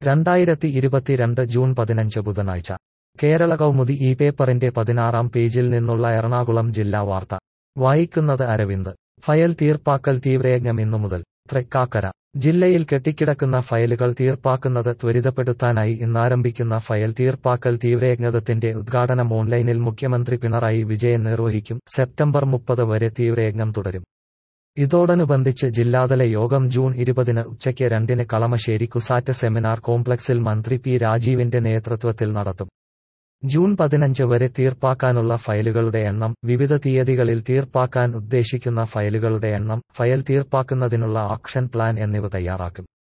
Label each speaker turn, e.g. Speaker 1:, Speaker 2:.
Speaker 1: രണ്ടായിരത്തി ഇരുപത്തിരണ്ട് ജൂൺ പതിനഞ്ച് ബുധനാഴ്ച കേരള കൗമുദി ഈ പേപ്പറിന്റെ പതിനാറാം പേജിൽ നിന്നുള്ള എറണാകുളം ജില്ലാ വാർത്ത വായിക്കുന്നത് അരവിന്ദ് ഫയൽ തീർപ്പാക്കൽ തീവ്രയജ്ഞം ഇന്നു മുതൽ തൃക്കാക്കര ജില്ലയിൽ കെട്ടിക്കിടക്കുന്ന ഫയലുകൾ തീർപ്പാക്കുന്നത് ത്വരിതപ്പെടുത്താനായി ഇന്നാരംഭിക്കുന്ന ഫയൽ തീർപ്പാക്കൽ തീവ്രയജ്ഞത്തിന്റെ ഉദ്ഘാടനം ഓൺലൈനിൽ മുഖ്യമന്ത്രി പിണറായി വിജയൻ നിർവഹിക്കും സെപ്റ്റംബർ മുപ്പത് വരെ തീവ്രയജ്ഞം തുടരും ഇതോടനുബന്ധിച്ച് ജില്ലാതല യോഗം ജൂൺ ഇരുപതിന് ഉച്ചയ്ക്ക് രണ്ടിന് കളമശ്ശേരി കുസാറ്റ് സെമിനാർ കോംപ്ലക്സിൽ മന്ത്രി പി രാജീവിന്റെ നേതൃത്വത്തിൽ നടത്തും ജൂൺ പതിനഞ്ച് വരെ തീർപ്പാക്കാനുള്ള ഫയലുകളുടെ എണ്ണം വിവിധ തീയതികളിൽ തീർപ്പാക്കാൻ ഉദ്ദേശിക്കുന്ന ഫയലുകളുടെ എണ്ണം ഫയൽ തീർപ്പാക്കുന്നതിനുള്ള ആക്ഷൻ പ്ലാൻ എന്നിവ തയ്യാറാക്കും